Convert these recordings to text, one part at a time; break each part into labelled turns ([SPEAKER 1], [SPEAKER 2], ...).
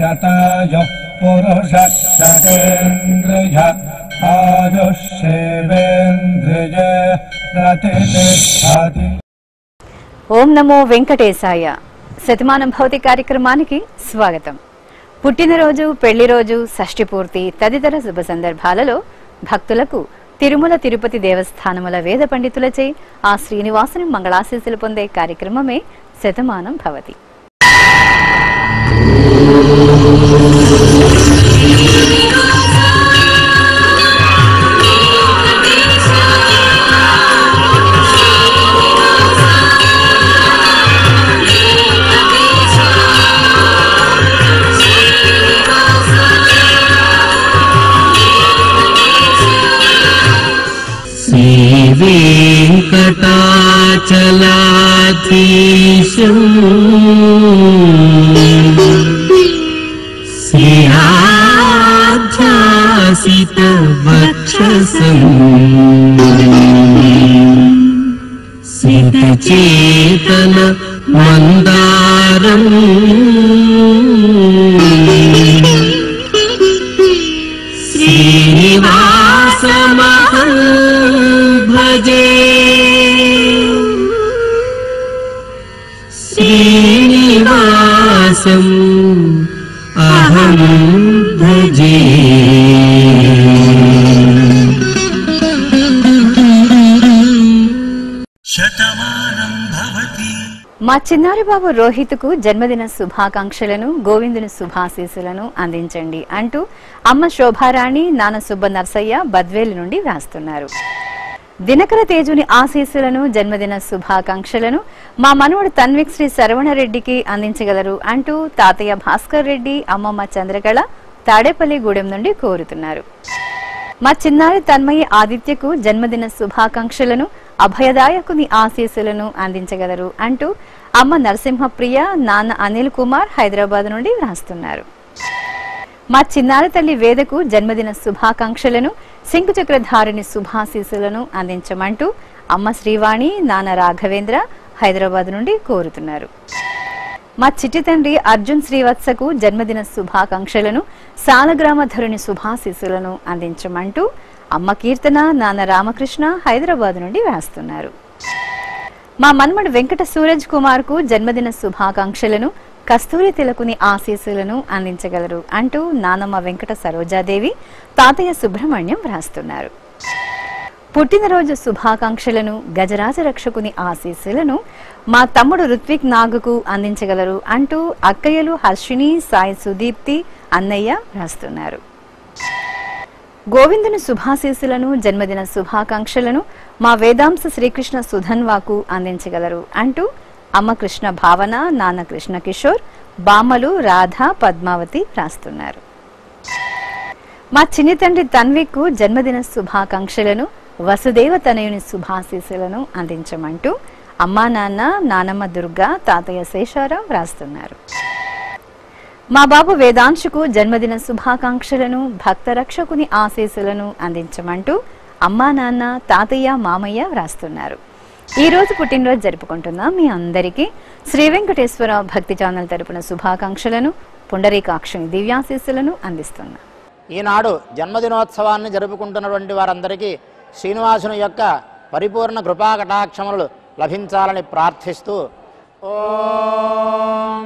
[SPEAKER 1] शतायुः पुरुष शतेन्द्रिय आयुष्येवेन्द्रिय प्रतिष्ठति
[SPEAKER 2] ఓం నమో వెంకటేశాయ శతమానం భౌతి కార్యక్రమానికి స్వాగతం పుట్టినరోజు పెళ్లి రోజు షష్ఠి పూర్తి తదితర శుభ సందర్భాలలో భక్తులకు తిరుమల తిరుపతి దేవస్థానముల వేద పండితులచే ఆ శ్రీనివాసుని మంగళాశీస్సులు పొందే కార్యక్రమమే శతమానం భవతి
[SPEAKER 3] श्रीवेङ्कटाचलाधीशम् श्रियाध्यासितवक्षसम् सितचेतन मन्दारम् श्रीनिवासमहं भजे श्रीनिवासम् अहं भजे
[SPEAKER 2] మా చిన్నారి బాబు రోహిత్కు జన్మదిన శుభాకాంక్షలను గోవిందుని శుభాశీస్సులను అందించండి అంటూ అమ్మ శోభారాణి నాన్న సుబ్బ నర్సయ్య బద్వేలు నుండి వ్రాస్తున్నారు దినకర తేజుని ఆశీస్సులను జన్మదిన శుభాకాంక్షలను మా మనవడు తన్విక్ శ్రీ శరవణరెడ్డికి అందించగలరు అంటూ తాతయ్య భాస్కర్ రెడ్డి అమ్మమ్మ చంద్రకళ తాడేపల్లి గూడెం నుండి కోరుతున్నారు మా చిన్నారి తన్మయి ఆదిత్యకు జన్మదిన శుభాకాంక్షలను అభయదాయకుని ఆశీస్సులను అందించగలరు అంటూ అమ్మ నరసింహప్రియ నాన్న అనిల్ కుమార్ హైదరాబాద్ నుండి వ్రాస్తున్నారు మా చిన్నారి తల్లి వేదకు జన్మదిన శుభాకాంక్షలను శంకుచక్రధారిని శుభాశీస్సులను అందించమంటూ అమ్మ శ్రీవాణి నాన్న రాఘవేంద్ర హైదరాబాద్ నుండి కోరుతున్నారు మా చిట్టి తండ్రి అర్జున్ శ్రీవత్సకు జన్మదిన శుభాకాంక్షలను సాలగ్రామ ధరుని శుభాశీస్సులను అందించమంటూ అమ్మ కీర్తన నాన్న రామకృష్ణ హైదరాబాద్ నుండి వేస్తున్నారు మా మన్మడు వెంకట సూరజ్ కుమార్ కు జన్మదిన శుభాకాంక్షలను కస్తూరి తిలకుని ఆశీస్సులను అందించగలరు అంటూ నానమ్మ వెంకట సరోజాదేవి తాతయ్య సుబ్రహ్మణ్యం వ్రాస్తున్నారు పుట్టినరోజు శుభాకాంక్షలను గజరాజ రక్షకుని ఆశీస్సులను మా తమ్ముడు రుత్విక్ నాగుకు అందించగలరు అంటూ అక్కయ్యలు హర్షిని సాయి సుదీప్తి అన్నయ్య రాస్తున్నారు గోవిందుని శుభాశీస్సులను జన్మదిన శుభాకాంక్షలను మా వేదాంశ శ్రీకృష్ణ సుధన్వాకు అందించగలరు అంటూ అమ్మ కృష్ణ భావన నాన్న కృష్ణ కిషోర్ బామ్మలు రాధ పద్మావతి రాస్తున్నారు మా చిన్ని తండ్రి తన్వికు జన్మదిన శుభాకాంక్షలను వసుదేవ తనయుని శుభాశీస్సులను అందించమంటూ అమ్మా నాన్న నానమ్మ దుర్గా తాతయ్య శేషారావు వ్రాస్తున్నారు మా బాబు వేదాంశుకు జన్మదిన శుభాకాంక్షలను భక్త రక్షకుని ఆశీస్సులను అందించమంటూ అమ్మా నాన్న తాతయ్య మామయ్య వ్రాస్తున్నారు ఈ రోజు పుట్టినరోజు జరుపుకుంటున్న మీ అందరికీ శ్రీ వెంకటేశ్వర భక్తి ఛానల్ తరపున శుభాకాంక్షలను పుండరీకాక్షుని దివ్యాశీస్సులను అందిస్తున్నా
[SPEAKER 4] ఈనాడు జన్మదినోత్సవాన్ని జరుపుకుంటున్నటువంటి వారందరికీ శ్రీనివాసుని యొక్క పరిపూర్ణ కృపా కటాక్షములు లభించాలని ప్రార్థిస్తూ ఓం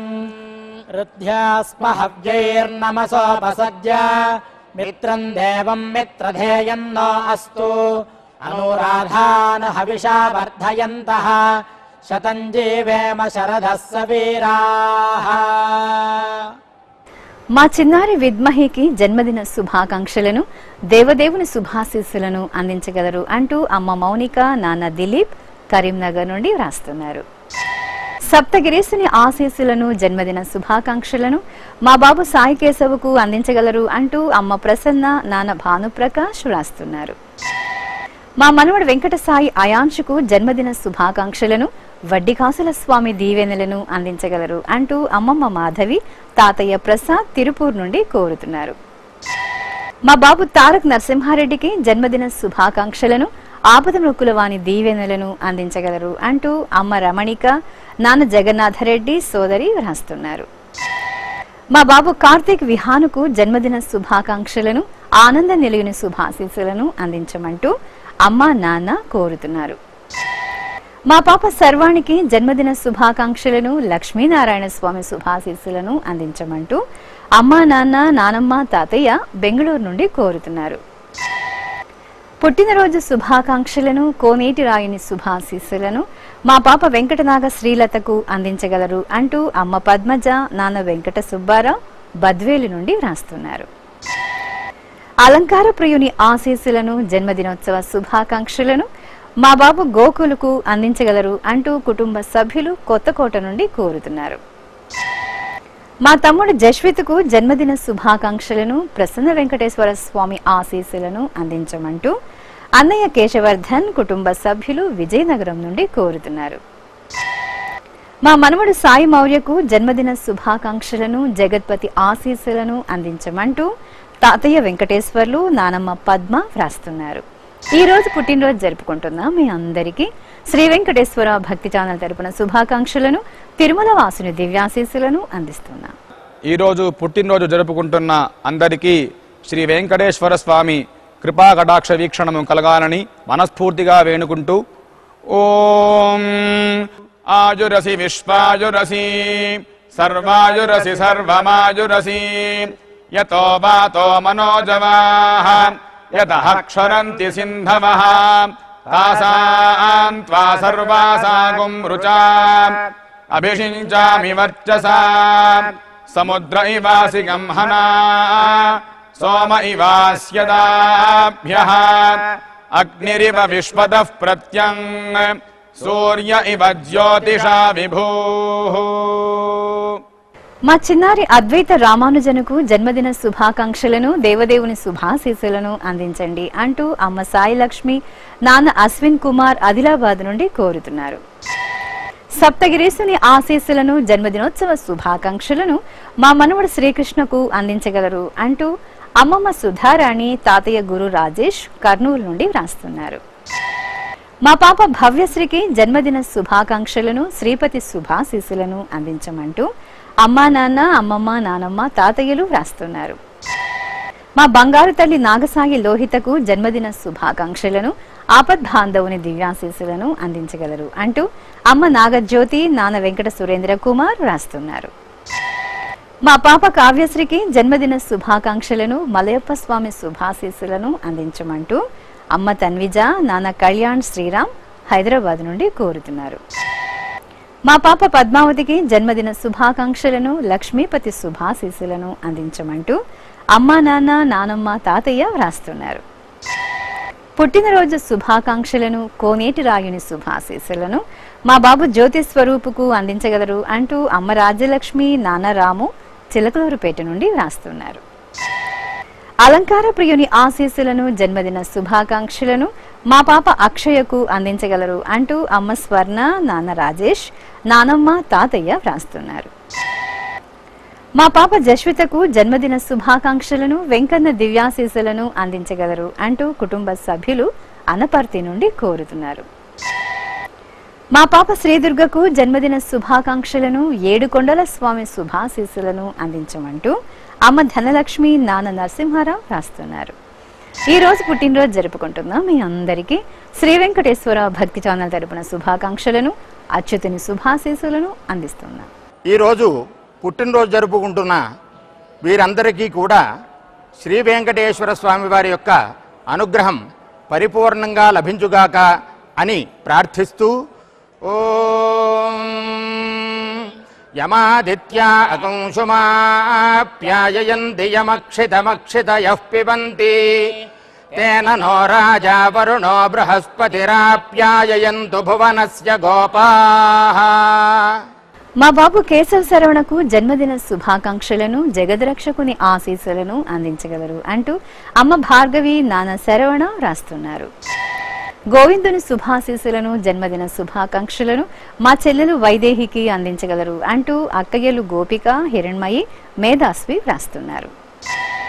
[SPEAKER 4] హృద్యాస్మహవ్యైర్నమసోపసజ్య మిత్రం దేవం మిత్రధేయన్నో అస్తు అనురాధాన హవిషా వర్ధయంతః శతం జీవేమ శరదः సవీరాः
[SPEAKER 2] మా చిన్నారి విద్మహికి జన్మదిన శుభాకాంక్షలను దేవదేవుని శుభాశీస్సులను అందించగలరు అంటూ అమ్మ మౌనిక నాన్న దిలీప్ కరీంనగర్ నుండి వ్రాస్తున్నారు సప్తగిరీసుని ఆశీస్సులను జన్మదిన శుభాకాంక్షలను మా బాబు సాయి కేశవుకు అందించగలరు అంటూ అమ్మ ప్రసన్న నాన్న భానుప్రకాష్ వ్రాస్తున్నారు మా మనవడు వెంకట సాయి అయాంశుకు జన్మదిన శుభాకాంక్షలను వడ్డికాసుల స్వామి దీవెనలను అందించగలరు అంటూ అమ్మమ్మ మాధవి తాతయ్య ప్రసాద్ తిరుపూర్ నుండి కోరుతున్నారు మా బాబు తారక్ నరసింహారెడ్డికి జన్మదిన శుభాకాంక్షలను ఆపద మొక్కుల వాని దీవెనలను అందించగలరు అంటూ అమ్మ రమణిక నాన్న జగన్నాథరెడ్డి సోదరి వ్రాస్తున్నారు మా బాబు కార్తీక్ విహానుకు జన్మదిన శుభాకాంక్షలను ఆనంద నిలిగిన శుభాశీస్సులను అందించమంటూ అమ్మా నాన్న కోరుతున్నారు మా పాప సర్వానికి జన్మదిన శుభాకాంక్షలను లక్ష్మీనారాయణ స్వామి శుభాశీస్సులను అందించమంటూ అమ్మా నాన్న నానమ్మ తాతయ్య బెంగళూరు నుండి కోరుతున్నారు పుట్టినరోజు శుభాకాంక్షలను కోనేటి రాయుని శుభాశీస్సులను మా పాప వెంకటనాగ శ్రీలతకు అందించగలరు అంటూ అమ్మ పద్మజ నాన్న వెంకట సుబ్బారావు బద్వేలు నుండి వ్రాస్తున్నారు అలంకార ప్రియుని ఆశీస్సులను జన్మదినోత్సవ శుభాకాంక్షలను మా బాబు గోకులుకు అందించగలరు అంటూ కుటుంబ సభ్యులు కొత్తకోట నుండి కోరుతున్నారు మా తమ్ముడు జశ్విత్కు జన్మదిన శుభాకాంక్షలను ప్రసన్న వెంకటేశ్వర స్వామి ఆశీస్సులను అందించమంటూ అన్నయ్య కేశవర్ధన్ కుటుంబ సభ్యులు విజయనగరం నుండి కోరుతున్నారు మా మనవడు సాయి మౌర్యకు జన్మదిన శుభాకాంక్షలను జగత్పతి ఆశీస్సులను అందించమంటూ తాతయ్య వెంకటేశ్వర్లు నానమ్మ పద్మ వ్రాస్తున్నారు ఈ రోజు పుట్టినరోజు జరుపుకుంటున్న మీ అందరికీ శ్రీ వెంకటేశ్వర భక్తి ఛానల్ తరపున శుభాకాంక్షలను తిరుమల వాసుని దివ్యాశీస్సులను అందిస్తున్నాం
[SPEAKER 5] ఈరోజు పుట్టినరోజు జరుపుకుంటున్న అందరికీ శ్రీ వెంకటేశ్వర స్వామి కృపా కటాక్ష వీక్షణము కలగాలని మనస్ఫూర్తిగా వేణుకుంటూ ఓం ఆయురసి విశ్వాయురసి సర్వాయురసి సర్వమాయురసి యతో వాతో మనోజవాః యతః క్షరంతి సింధవః తాసాం త్వా సర్వాసాగుం రుచా అభిషించామి వర్చసా సముద్ర ఇవాసి గంహనా సోమ ఇవాస్యదాభ్య అగ్నిరివ విశ్వద ప్రత్యం సూర్య ఇవ జ్యోతిషా విభూ
[SPEAKER 2] మా చిన్నారి అద్వైత రామానుజనుకు జన్మదిన శుభాకాంక్షలను దేవదేవుని శుభాశీస్సులను అందించండి అంటూ అమ్మ సాయి లక్ష్మి నాన్న అశ్విన్ కుమార్ ఆదిలాబాద్ నుండి కోరుతున్నారు సప్తగిరీసుని ఆశీస్సులను జన్మదినోత్సవ శుభాకాంక్షలను మా మనవడు శ్రీకృష్ణకు అందించగలరు అంటూ అమ్మమ్మ సుధారాణి తాతయ్య గురు రాజేష్ కర్నూలు నుండి వ్రాస్తున్నారు మా పాప భవ్యశ్రీకి జన్మదిన శుభాకాంక్షలను శ్రీపతి శుభాశీస్సులను అందించమంటూ అమ్మా నాన్న అమ్మమ్మ నానమ్మ తాతయ్యలు వ్రాస్తున్నారు మా బంగారు తల్లి నాగసాగి లోహితకు జన్మదిన శుభాకాంక్షలను ఆపద్బాంధవుని దివ్యాశీస్సులను అందించగలరు అంటూ అమ్మ నాగజ్యోతి నాన్న వెంకట సురేంద్ర కుమార్ వ్రాస్తున్నారు మా పాప కావ్యశ్రీకి జన్మదిన శుభాకాంక్షలను మలయప్ప స్వామి శుభాశీస్సులను అందించమంటూ అమ్మ తన్విజ నాన్న కళ్యాణ్ శ్రీరామ్ హైదరాబాద్ నుండి కోరుతున్నారు మా పాప పద్మావతికి జన్మదిన శుభాకాంక్షలను లక్ష్మీపతి శుభాశీస్సులను అందించమంటూ అమ్మా నాన్న నానమ్మ తాతయ్య వ్రాస్తున్నారు పుట్టినరోజు శుభాకాంక్షలను కోనేటి రాయుని శుభాశీస్సులను మా బాబు జ్యోతి స్వరూపుకు అందించగలరు అంటూ అమ్మ రాజ్యలక్ష్మి నాన్న రాము చిలకలూరుపేట నుండి వ్రాస్తున్నారు అలంకార ప్రియుని ఆశీస్సులను జన్మదిన శుభాకాంక్షలను మా పాప అక్షయకు అందించగలరు అంటూ అమ్మ స్వర్ణ నాన్న రాజేష్ నానమ్మ తాతయ్య వ్రాస్తున్నారు మా పాప జశ్వితకు జన్మదిన శుభాకాంక్షలను వెంకన్న దివ్యాశీస్సులను అందించగలరు అంటూ కుటుంబ సభ్యులు అనపర్తి నుండి కోరుతున్నారు మా పాప శ్రీదుర్గకు జన్మదిన శుభాకాంక్షలను ఏడుకొండల స్వామి శుభాశీస్సులను అందించమంటూ అమ్మ ధనలక్ష్మి నాన్న నరసింహారావు రాస్తున్నారు ఈ రోజు పుట్టినరోజు జరుపుకుంటున్న మీ అందరికీ శ్రీ వెంకటేశ్వర భక్తి ఛానల్ తరపున శుభాకాంక్షలను అచ్యుతుని శుభాశీస్సులను అందిస్తున్నాం
[SPEAKER 6] ఈరోజు పుట్టినరోజు జరుపుకుంటున్న వీరందరికీ కూడా శ్రీ వెంకటేశ్వర స్వామి వారి యొక్క అనుగ్రహం పరిపూర్ణంగా లభించుగాక అని ప్రార్థిస్తూ ఓం యమాదిత్యా అకంశుమాప్యాయయంతి యమక్షితమక్షితయః పిబంతి తేన నో రాజా వరుణో బృహస్పతిరాప్యాయయంతు భువనస్య గోపాః
[SPEAKER 2] మా బాబు కేశవ శరవణకు జన్మదిన శుభాకాంక్షలను జగద్రక్షకుని ఆశీస్సులను అందించగలరు అంటూ అమ్మ భార్గవి నాన్న శరవణ రాస్తున్నారు గోవిందుని శుభాశీస్సులను జన్మదిన శుభాకాంక్షలను మా చెల్లెలు వైదేహికి అందించగలరు అంటూ అక్కయ్యలు గోపిక హిరణ్మయి మేధాస్వి వ్రాస్తున్నారు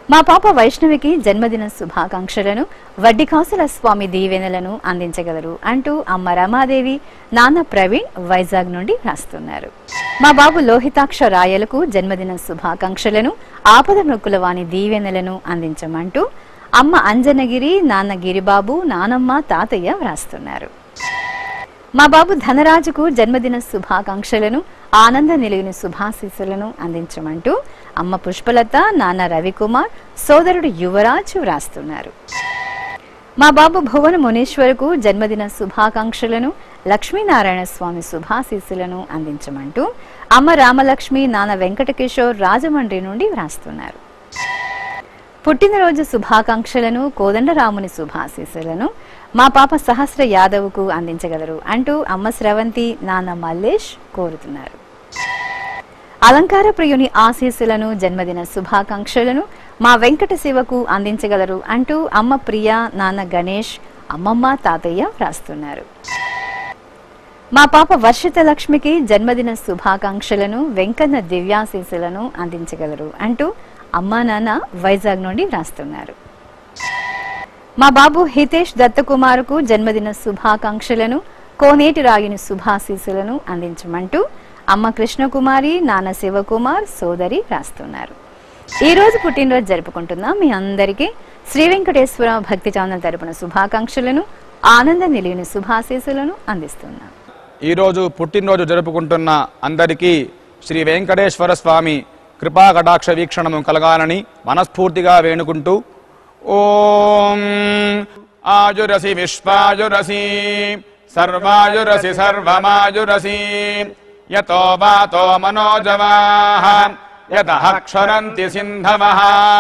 [SPEAKER 2] మా పాప వైష్ణవికి జన్మదిన శుభాకాంక్షలను వడ్డికాసుల స్వామి దీవెనలను అందించగలరు అంటూ అమ్మ రమాదేవి నాన్న ప్రవీణ్ వైజాగ్ నుండి రాస్తున్నారు మా బాబు లోహితాక్ష రాయలకు జన్మదిన శుభాకాంక్షలను ఆపద మొక్కుల వాని దీవెనలను అందించమంటూ అమ్మ అంజనగిరి నాన్న గిరిబాబు నానమ్మ తాతయ్య వ్రాస్తున్నారు మా బాబు ధనరాజుకు జన్మదిన శుభాకాంక్షలను ఆనంద నిలిగిన శుభాశీస్సులను అందించమంటూ అమ్మ పుష్పలత నాన్న రవికుమార్ సోదరుడు యువరాజు వ్రాస్తున్నారు మా బాబు భువన మునీశ్వరకు జన్మదిన శుభాకాంక్షలను లక్ష్మీనారాయణ స్వామి శుభాశీస్సులను అందించమంటూ అమ్మ రామలక్ష్మి నాన్న వెంకటకిషోర్ రాజమండ్రి నుండి వ్రాస్తున్నారు పుట్టినరోజు శుభాకాంక్షలను కోదండరాముని శుభాశీస్సులను మా పాప సహస్ర యాదవ్కు అందించగలరు అంటూ అమ్మ స్రవంతి నాన్న మల్లేష్ కోరుతున్నారు అలంకార ప్రియుని ఆశీస్సులను జన్మదిన శుభాకాంక్షలను మా వెంకట శివకు అందించగలరు అంటూ అమ్మ ప్రియ నాన్న గణేష్ అమ్మమ్మ తాతయ్య వ్రాస్తున్నారు మా పాప వర్షిత లక్ష్మికి జన్మదిన శుభాకాంక్షలను వెంకన్న దివ్యాశీస్సులను అందించగలరు అంటూ అమ్మా నాన్న వైజాగ్ నుండి వ్రాస్తున్నారు మా బాబు హితేష్ దత్తకుమారుకు జన్మదిన శుభాకాంక్షలను కోనేటి రాయుని శుభాశీస్సులను అందించమంటూ అమ్మ కృష్ణకుమారి నాన్న శివకుమార్ సోదరి రాస్తున్నారు ఈ రోజు పుట్టినరోజు జరుపుకుంటున్న మీ అందరికీ శ్రీ వెంకటేశ్వర భక్తి ఛానల్ తరపున శుభాకాంక్షలను ఆనంద నిలిగిన శుభాశీస్సులను అందిస్తున్నాం
[SPEAKER 5] ఈరోజు పుట్టినరోజు జరుపుకుంటున్న అందరికీ శ్రీ వెంకటేశ్వర స్వామి కృపా కటాక్ష వీక్షణము కలగాలని మనస్ఫూర్తిగా వేణుకుంటూ ఓం ఆయురసి విశ్వాయురసి సర్వాయురసి సర్వమాయురసి యతో వాతో మనోజవాః యతః క్షరంతి సింధవః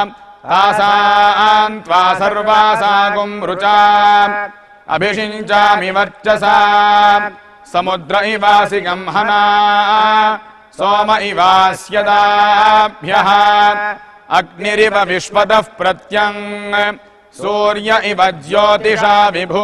[SPEAKER 5] తాసాం త్వా సర్వాసాగుం రుచా అభిషించామి వర్చసా సముద్ర ఇవాసి గంహనా సోమ ఇవాస్యదాభ్య అగ్నిరివ విశ్వతః ప్రత్యం సూర్య ఇవ జ్యోతిషా విభూ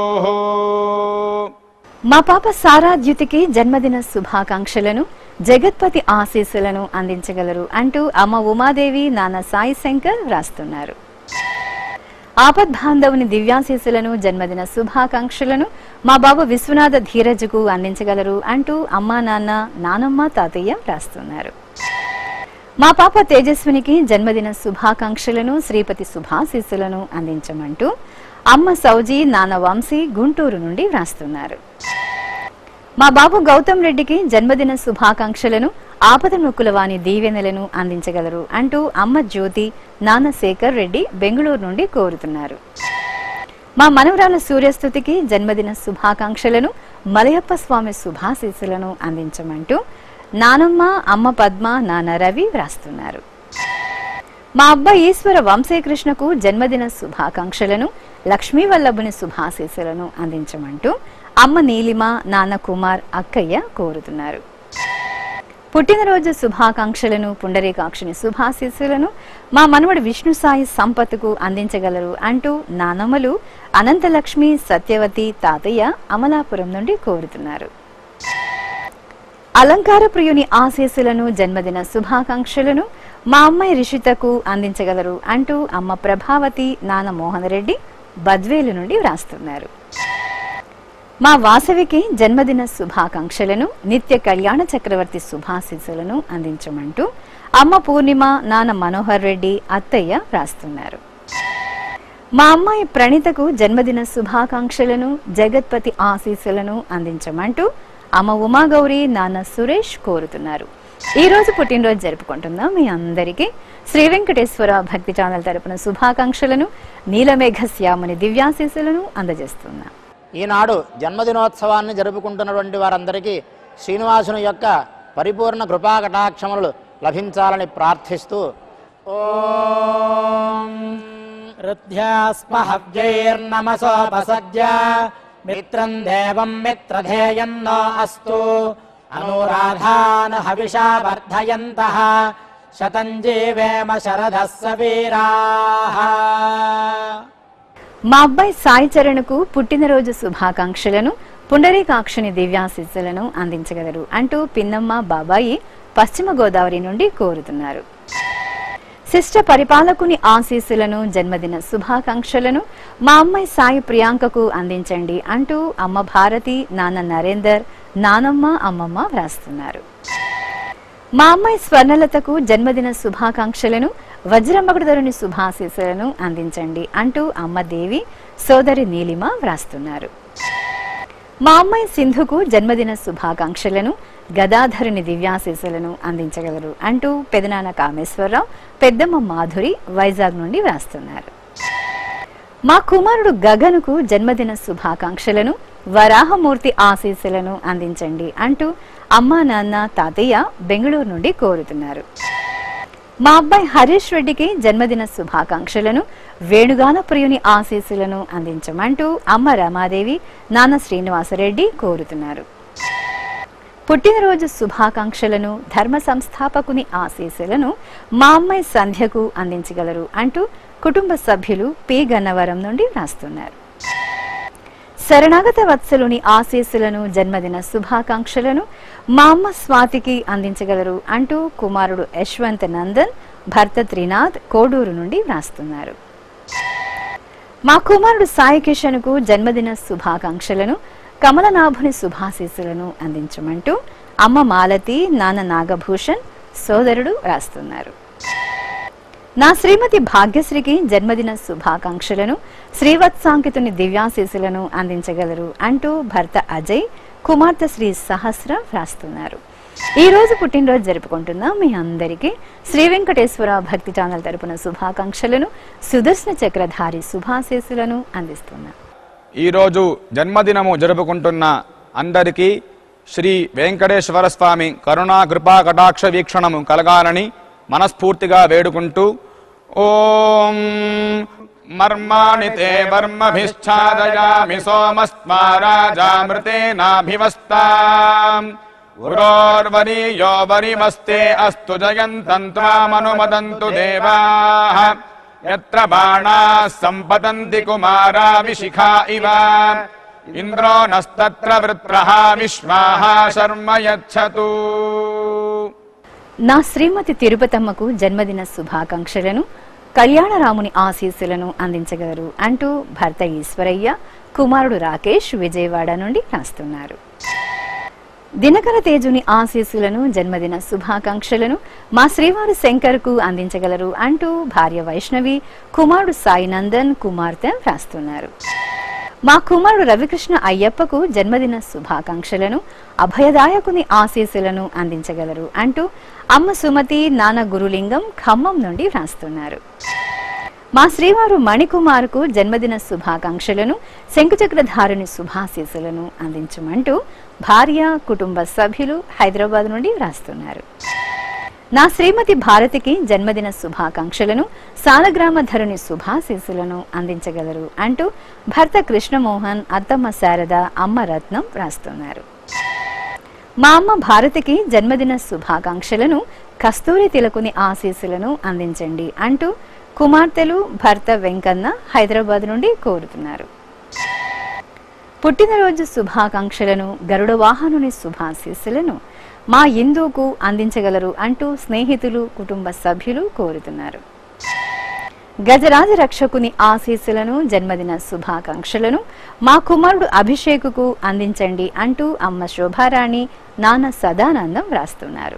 [SPEAKER 2] మా పాప సారాద్యుతికి జన్మదిన శుభాకాంక్షలను జగత్పతి ఆశీస్సులను అందించగలరు అంటూ అమ్మ ఉమాదేవి నాన్న సాయి శంకర్ వ్రాస్తున్నారు ఆపద్బాంధవుని దివ్యాశీస్సులను జన్మదిన శుభాకాంక్షలను మా బాబు విశ్వనాథ ధీరజుకు అందించగలరు అంటూ అమ్మా నాన్న నానమ్మ తాతయ్య వ్రాస్తున్నారు మా పాప తేజస్వినికి జన్మదిన శుభాకాంక్షలను శ్రీపతి శుభాశీస్సులను అందించమంటూ అమ్మ సౌజీ నాన్న వంశీ గుంటూరు నుండి వ్రాస్తున్నారు మా బాబు గౌతమ్ రెడ్డికి జన్మదిన శుభాకాంక్షలను ఆపద మొక్కుల వాని దీవెనలను అందించగలరు అంటూ అమ్మ జ్యోతి నాన్న శేఖర్ రెడ్డి బెంగళూరు నుండి కోరుతున్నారు మా మనవరాల సూర్యస్థుతికి జన్మదిన శుభాకాంక్షలను మలయప్ప స్వామి శుభాశీస్సులను అందించమంటూ నానమ్మ అమ్మ పద్మ నాన్న రవి వ్రాస్తున్నారు మా అబ్బాయి ఈశ్వర వంశీకృష్ణకు జన్మదిన శుభాకాంక్షలను లక్ష్మీ వల్లభుని శుభాశీస్సులను అందించమంటూ అమ్మ నీలిమ నాన్న కుమార్ అక్కయ్య కోరుతున్నారు పుట్టినరోజు శుభాకాంక్షలను పుండరీకాక్షుని శుభాశీస్సులను మా మనవడు విష్ణు సాయి సంపత్తుకు అందించగలరు అంటూ నానమ్మలు అనంతలక్ష్మి సత్యవతి తాతయ్య అమలాపురం నుండి కోరుతున్నారు అలంకార ప్రియుని ఆశీస్సులను జన్మదిన శుభాకాంక్షలను మా అమ్మాయి రిషితకు అందించగలరు అంటూ అమ్మ ప్రభావతి నాన్న మోహన్ రెడ్డి బద్వేలు నుండి వ్రాస్తున్నారు మా వాసవికి జన్మదిన శుభాకాంక్షలను నిత్య కళ్యాణ చక్రవర్తి శుభాశీస్సులను అందించమంటూ అమ్మ పూర్ణిమ నాన్న మనోహర్ రెడ్డి అత్తయ్య వ్రాస్తున్నారు మా అమ్మాయి ప్రణితకు జన్మదిన శుభాకాంక్షలను జగత్పతి ఆశీస్సులను అందించమంటూ అమ్మ ఉమాగౌరి నాన్న సురేష్ కోరుతున్నారు ఈ రోజు పుట్టినరోజు జరుపుకుంటున్న మీ అందరికీ శ్రీ వెంకటేశ్వర భక్తి ఛానల్ తరపున శుభాకాంక్షలను నీలమేఘ శ్యాముని దివ్యాశీస్సులను అందజేస్తున్నా
[SPEAKER 4] ఈనాడు జన్మదినోత్సవాన్ని జరుపుకుంటున్నటువంటి వారందరికీ శ్రీనివాసుని యొక్క పరిపూర్ణ కృపా కటాక్షములు లభించాలని ప్రార్థిస్తూ ఓం హృద్యాస్మహవ్యైర్నమసోపసద్య మిత్రం దేవం మిత్రధేయన్నో అస్తు అనురాధాన్ హవిషా వర్ధయంతః శతం జీవేమ శరదः సవీరాः
[SPEAKER 2] మా అబ్బాయి సాయి చరణ్కు పుట్టినరోజు శుభాకాంక్షలను పుండరీకాక్షుని దివ్యాశిస్సులను అందించగలరు అంటూ పిన్నమ్మ బాబాయి పశ్చిమ గోదావరి నుండి కోరుతున్నారు శిష్ట పరిపాలకుని ఆశీస్సులను జన్మదిన శుభాకాంక్షలను మా అమ్మాయి సాయి ప్రియాంకకు అందించండి అంటూ అమ్మ భారతి నాన్న నరేందర్ నానమ్మ అమ్మమ్మ వ్రాస్తున్నారు మా అమ్మాయి స్వర్ణలతకు జన్మదిన శుభాకాంక్షలను వజ్రమగుడదరుని శుభాశీస్సులను అందించండి అంటూ అమ్మ దేవి సోదరి నీలిమ వ్రాస్తున్నారు మా అమ్మాయి సింధుకు జన్మదిన శుభాకాంక్షలను గదాధరుని దివ్యాశీస్సులను అందించగలరు అంటూ పెదనాన్న కామేశ్వరరావు పెద్దమ్మ మాధురి వైజాగ్ నుండి వ్రాస్తున్నారు మా కుమారుడు గగనుకు జన్మదిన శుభాకాంక్షలను వరాహమూర్తి ఆశీస్సులను అందించండి అంటూ అమ్మా నాన్న తాతయ్య బెంగళూరు నుండి కోరుతున్నారు మా అబ్బాయి హరీష్ రెడ్డికి జన్మదిన శుభాకాంక్షలను వేణుగాన ప్రియుని ఆశీస్సులను అందించమంటూ అమ్మ రమాదేవి నాన్న శ్రీనివాసరెడ్డి కోరుతున్నారు పుట్టినరోజు శుభాకాంక్షలను ధర్మ సంస్థాపకుని ఆశీస్సులను మా అమ్మాయి సంధ్యకు అందించగలరు అంటూ కుటుంబ సభ్యులు పి గన్నవరం నుండి రాస్తున్నారు శరణాగత వత్సలుని ఆశీస్సులను జన్మదిన శుభాకాంక్షలను మా అమ్మ స్వాతికి అందించగలరు అంటూ కుమారుడు యశ్వంత్ నందన్ భర్త త్రినాథ్ కోడూరు నుండి వ్రాస్తున్నారు మా కుమారుడు సాయి కిషన్కు జన్మదిన శుభాకాంక్షలను కమలనాభుని శుభాశీస్సులను అందించమంటూ అమ్మ మాలతి నాన్న నాగభూషణ్ సోదరుడు రాస్తున్నారు నా శ్రీమతి భాగ్యశ్రీకి జన్మదిన శుభాకాంక్షలను శ్రీవత్సాంకితుని దివ్యాశీస్సులను అందించగలరు అంటూ భర్త అజయ్ కుమార్తె శ్రీ సహస్ర వ్రాస్తున్నారు ఈ రోజు పుట్టినరోజు జరుపుకుంటున్న మీ అందరికీ శ్రీ వెంకటేశ్వర భక్తి ఛానల్ తరపున శుభాకాంక్షలను సుదర్శన చక్రధారి శుభాశీస్సులను అందిస్తున్నా
[SPEAKER 5] ఈరోజు జన్మదినము జరుపుకుంటున్న అందరికీ శ్రీ వెంకటేశ్వర స్వామి కరుణా కృపా కటాక్ష వీక్షణము కలగాలని మనస్ఫూర్తిగా వేడుకుంటూ ఓం మర్మాణి తే మర్మభిశ్చాదయామి సోమస్మా రాజామృతేనాభివస్తా గురోర్వరీయో వరిమస్తే అస్తు జయంతం త్వామనుమదంతు దేవాః యత్ర బాణాः सम्पतन्ति కుమారా విశిఖా ఇవ ఇంద్రో నస్తత్ర వృత్రః విశ్వాः శర్మ యచ్చతు
[SPEAKER 2] నా శ్రీమతి తిరుపతమ్మకు జన్మదిన శుభాకాంక్షలను కళ్యాణరాముని ఆశీస్సులను అందించగలరు అంటూ భర్త ఈశ్వరయ్య కుమారుడు రాకేష్ విజయవాడ నుండి రాస్తున్నారు దినకర తేజుని ఆశీస్సులను జన్మదిన శుభాకాంక్షలను మా శ్రీవారి శంకర్కు అందించగలరు అంటూ భార్య వైష్ణవి కుమారుడు సాయినందన్ కుమార్తె వ్రాస్తున్నారు మా కుమారుడు రవికృష్ణ అయ్యప్పకు జన్మదిన శుభాకాంక్షలను అభయదాయకుని ఆశీస్సులను అందించగలరు అంటూ అమ్మ సుమతి నాన్న గురులింగం ఖమ్మం నుండి వ్రాస్తున్నారు మా శ్రీవారు మణికుమార్కు జన్మదిన శుభాకాంక్షలను శంకుచక్రధారుని శుభాశీస్సులను అందించమంటూ భార్య కుటుంబ సభ్యులు హైదరాబాద్ నుండి వ్రాస్తున్నారు నా శ్రీమతి భారతికి జన్మదిన శుభాకాంక్షలను సాలగ్రామ ధరుని శుభాశీస్సులను అందించగలరు అంటూ భర్త కృష్ణమోహన్ అత్తమ్మ శారద అమ్మ రత్నం వ్రాస్తున్నారు మా అమ్మ భారతికి జన్మదిన శుభాకాంక్షలను కస్తూరి తిలకుని ఆశీస్సులను అందించండి అంటూ కుమార్తెలు భర్త వెంకన్న హైదరాబాద్ నుండి కోరుతున్నారు పుట్టినరోజు శుభాకాంక్షలను గరుడ వాహనుని శుభాశీస్సులను మా ఇందుకు అందించగలరు అంటూ స్నేహితులు కుటుంబ సభ్యులు కోరుతున్నారు గజరాజ రక్షకుని ఆశీస్సులను జన్మదిన శుభాకాంక్షలను మా కుమారుడు అభిషేకుకు అందించండి అంటూ అమ్మ శోభారాణి నాన్న సదానందం వ్రాస్తున్నారు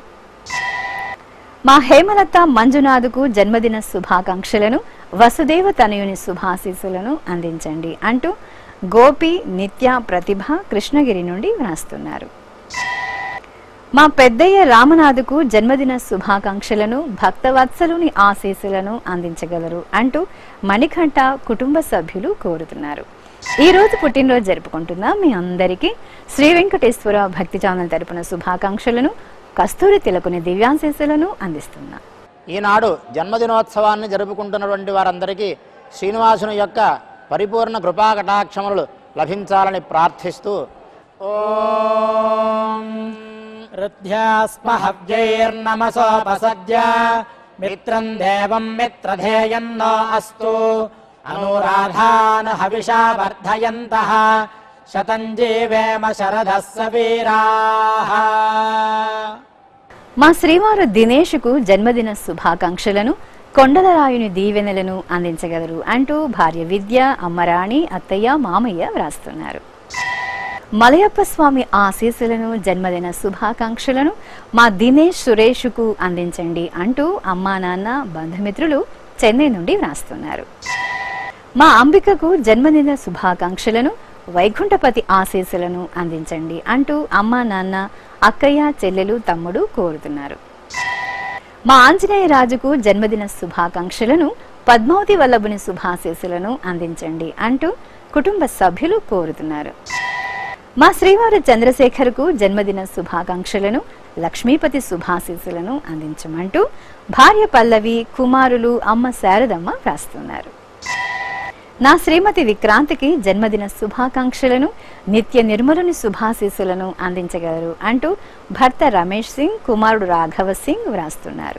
[SPEAKER 2] మా హేమలత మంజునాథ్కు జన్మదిన శుభాకాంక్షలను వసుదేవ తనయుని శుభాశీస్సులను అందించండి అంటూ గోపి నిత్య ప్రతిభ కృష్ణగిరి నుండి వ్రాస్తున్నారు మా పెద్దయ్య రామనాథుకు జన్మదిన శుభాకాంక్షలను భక్తవత్సలుని ఆశీస్సులను అందించగలరు అంటూ మణికంఠ కుటుంబ సభ్యులు కోరుతున్నారు ఈ రోజు పుట్టినరోజు జరుపుకుంటున్న మీ అందరికీ శ్రీ వెంకటేశ్వర భక్తి ఛానల్ తరపున శుభాకాంక్షలను కస్తూరి తిలకుని దివ్యాంశీస్సులను అందిస్తున్నా
[SPEAKER 4] ఈనాడు జన్మదినోత్సవాన్ని జరుపుకుంటున్నటువంటి వారందరికీ శ్రీనివాసుని యొక్క పరిపూర్ణ కృపా కటాక్షములు లభించాలని ప్రార్థిస్తూ ఓం రుధ్యాస్మ హవ్యైర్నమసోపసద్య మిత్రం దేవం మిత్రధేయన్నో అస్తు అనురాధాన్ హవిషా వర్ధయంతః శతం జీవేమ శరదः సవీరాः
[SPEAKER 2] మా శ్రీవారు దినేష్కు జన్మదిన శుభాకాంక్షలను కొండలరాయుని దీవెనలను అందించగలరు అంటూ భార్య విద్య అమ్మరాణి అత్తయ్య మామయ్య వ్రాస్తున్నారు మలయప్ప స్వామి ఆశీస్సులను జన్మదిన శుభాకాంక్షలను మా దినేష్ సురేష్కు అందించండి అంటూ అమ్మా నాన్న బంధుమిత్రులు చెన్నై నుండి వ్రాస్తున్నారు మా అంబికకు జన్మదిన శుభాకాంక్షలను వైకుంఠపతి ఆశీస్సులను అందించండి అంటూ అమ్మా నాన్న అక్కయ్య చెల్లెలు తమ్ముడు కోరుతున్నారు మా ఆంజనేయ రాజుకు జన్మదిన శుభాకాంక్షలను పద్మావతి వల్లభుని శుభాశీస్సులను అందించండి అంటూ కుటుంబ సభ్యులు కోరుతున్నారు మా శ్రీవారి చంద్రశేఖర్కు జన్మదిన శుభాకాంక్షలను లక్ష్మీపతి శుభాశీస్సులను అందించమంటూ భార్య పల్లవి కుమారులు అమ్మ శారదమ్మ వ్రాస్తున్నారు నా శ్రీమతి విక్రాంతికి జన్మదిన శుభాకాంక్షలను నిత్య నిర్మలుని శుభాశీస్సులను అందించగలరు అంటూ భర్త రమేష్ సింగ్ కుమారుడు రాఘవ సింగ్ వ్రాస్తున్నారు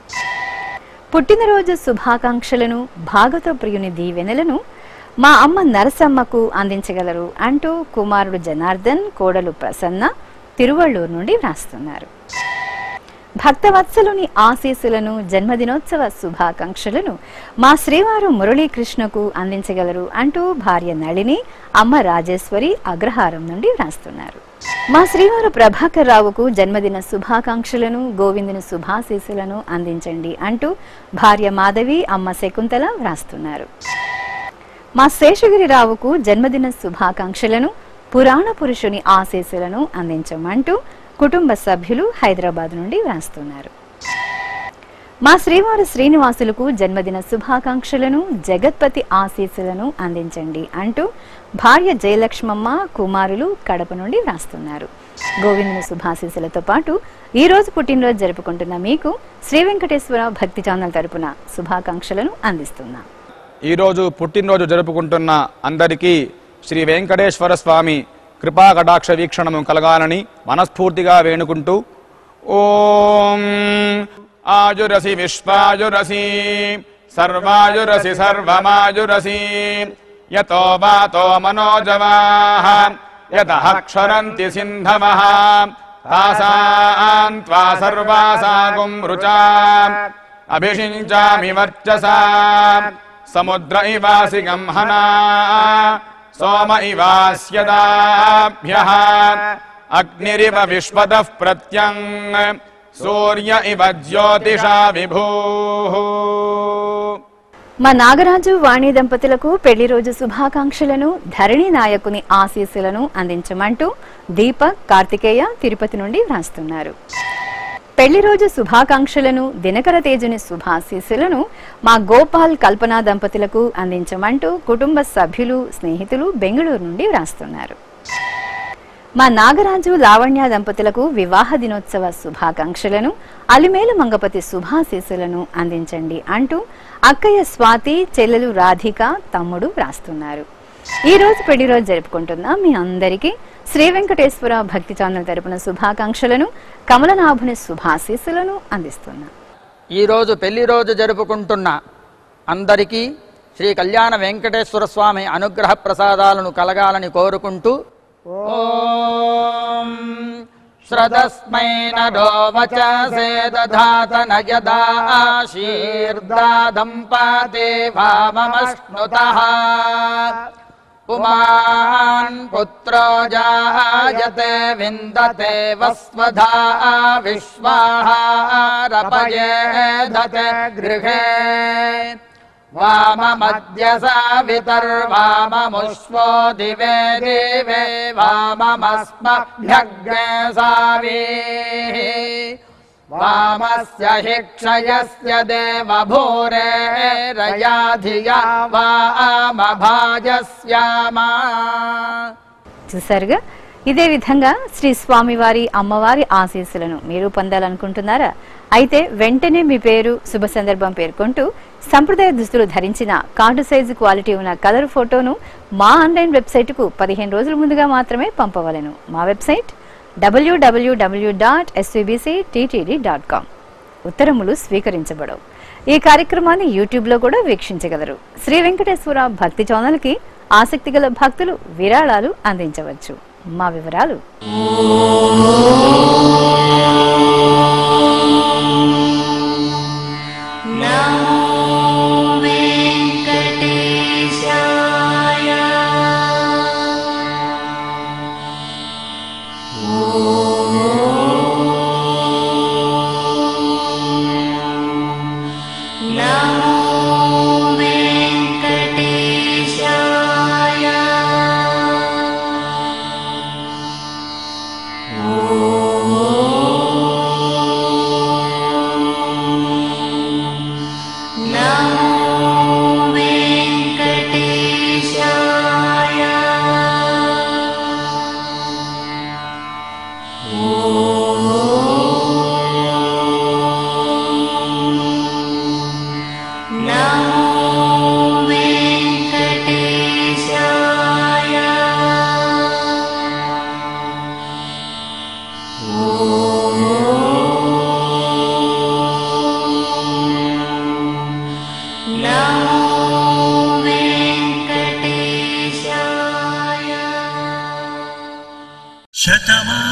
[SPEAKER 2] పుట్టినరోజు శుభాకాంక్షలను భాగత ప్రియుని దీవెనలను మా అమ్మ నరసమ్మకు అందించగలరు అంటూ కుమారుడు జనార్దన్ కోడలు ప్రసన్న తిరువళ్ళూరు నుండి వ్రాస్తున్నారు భక్తవత్సలుని ఆశీస్సులను జన్మదినోత్సవ శుభాకాంక్షలను మా శ్రీవారు మురళీకృష్ణకు అందించగలరు అంటూ భార్య నళిని అమ్మ రాజేశ్వరి అగ్రహారం నుండి వ్రాస్తున్నారు మా శ్రీవారు ప్రభాకర్ రావుకు జన్మదిన శుభాకాంక్షలను గోవిందుని శుభాశీస్సులను అందించండి అంటూ భార్య మాధవి అమ్మ శకుంతల వ్రాస్తున్నారు మా శేషగిరిరావుకు జన్మదిన శుభాకాంక్షలను పురాణ పురుషుని ఆశీస్సులను అందించమంటూ కుటుంబ సభ్యులు హైదరాబాద్ నుండి వ్రాస్తున్నారు మా శ్రీవారు శ్రీనివాసులకు జన్మదిన శుభాకాంక్షలను జగత్పతి ఆశీస్సులను అందించండి అంటూ భార్య జయలక్ష్మమ్మ కుమారులు కడప నుండి వ్రాస్తున్నారు గోవిందుని శుభాశీస్సులతో పాటు ఈ రోజు పుట్టినరోజు జరుపుకుంటున్న మీకు శ్రీ వెంకటేశ్వర భక్తి ఛానల్ తరపున శుభాకాంక్షలను అందిస్తున్నాం
[SPEAKER 5] ఈరోజు పుట్టినరోజు జరుపుకుంటున్న అందరికీ శ్రీ వెంకటేశ్వర స్వామి కృపా కటాక్ష వీక్షణము కలగాలని మనస్ఫూర్తిగా వేణుకుంటూ ఓం ఆయురసి విశ్వాయురసి సర్వాయురసి సర్వమాయురసి యతో వాతో మనోజవాః యతః క్షరంతి సింధవః తాసాం త్వా సర్వాసాగుం రుచా అభిషించామి వర్చసా సముద్ర ఇవాసి గంహనా సోమ ఇవాస్యదాభ్యః అగ్నిరివ విశ్వదః ప్రత్యంగ్ సూర్య ఇవ జ్యోతిషా విభూః
[SPEAKER 2] మా నాగరాజు వాణి దంపతులకు పెళ్లి రోజు శుభాకాంక్షలను ధరణి నాయకుని ఆశీస్సులను అందించమంటూ దీపక్ కార్తికేయ తిరుపతి నుండి వ్రాస్తున్నారు పెళ్లి రోజు శుభాకాంక్షలను దినకర తేజుని శుభాశీస్సులను మా గోపాల్ కల్పన దంపతులకు అందించమంటూ కుటుంబ సభ్యులు స్నేహితులు బెంగళూరు నుండి వ్రాస్తున్నారు మా నాగరాజు లావణ్య దంపతులకు వివాహ దినోత్సవ శుభాకాంక్షలను అలిమేలు మంగపతి శుభాశీస్సులను అందించండి అంటూ అక్కయ్య స్వాతి చెల్లెలు రాధిక తమ్ముడు వ్రాస్తున్నారు ఈ రోజు పెళ్లి రోజు జరుపుకుంటున్న మీ అందరికీ శ్రీ వెంకటేశ్వర భక్తి ఛానల్ తరపున శుభాకాంక్షలను కమలనాభుని శుభాశీస్సులను అందిస్తున్నాం
[SPEAKER 7] ఈరోజు పెళ్లి రోజు జరుపుకుంటున్న అందరికీ శ్రీ కళ్యాణ వెంకటేశ్వర స్వామి అనుగ్రహ ప్రసాదాలను కలగాలని కోరుకుంటూ ఓం శ్రదస్మై నరో వచసే దధాత నయదా ఆశీర్దాదం పాతే వామమశ్నుతః పుమాన్ పుత్రో జాయతే విందతే వస్వధా విశ్వాహారపయేధతే గృహే వామమద్య సావితర్వామముష్వో దివే దివే వామమస్మభ్యగ్నే సావీः వామస్య హి క్షయస్య దేవభూరేరయా ధియా వామభాజస్యామా
[SPEAKER 2] చూసారుగా ఇదే విధంగా శ్రీ స్వామివారి అమ్మవారి ఆశీస్సులను మీరు పొందాలనుకుంటున్నారా అయితే వెంటనే మీ పేరు శుభ సందర్భం పేర్కొంటూ సంప్రదాయ దుస్తులు ధరించిన కార్డు సైజు క్వాలిటీ ఉన్న కలర్ ఫోటోను మా ఆన్లైన్ వెబ్సైటుకు పదిహేను రోజుల ముందుగా మాత్రమే పంపవలను మా website WWW dot dot com ఉత్తరములు స్వీకరించబడవు ఈ కార్యక్రమాన్ని యూట్యూబ్లో కూడా వీక్షించగలరు శ్రీ వెంకటేశ్వర భక్తి ఛానల్కి ఆసక్తి గల భక్తులు విరాళాలు అందించవచ్చు మా వివరాలు
[SPEAKER 3] నమో సమా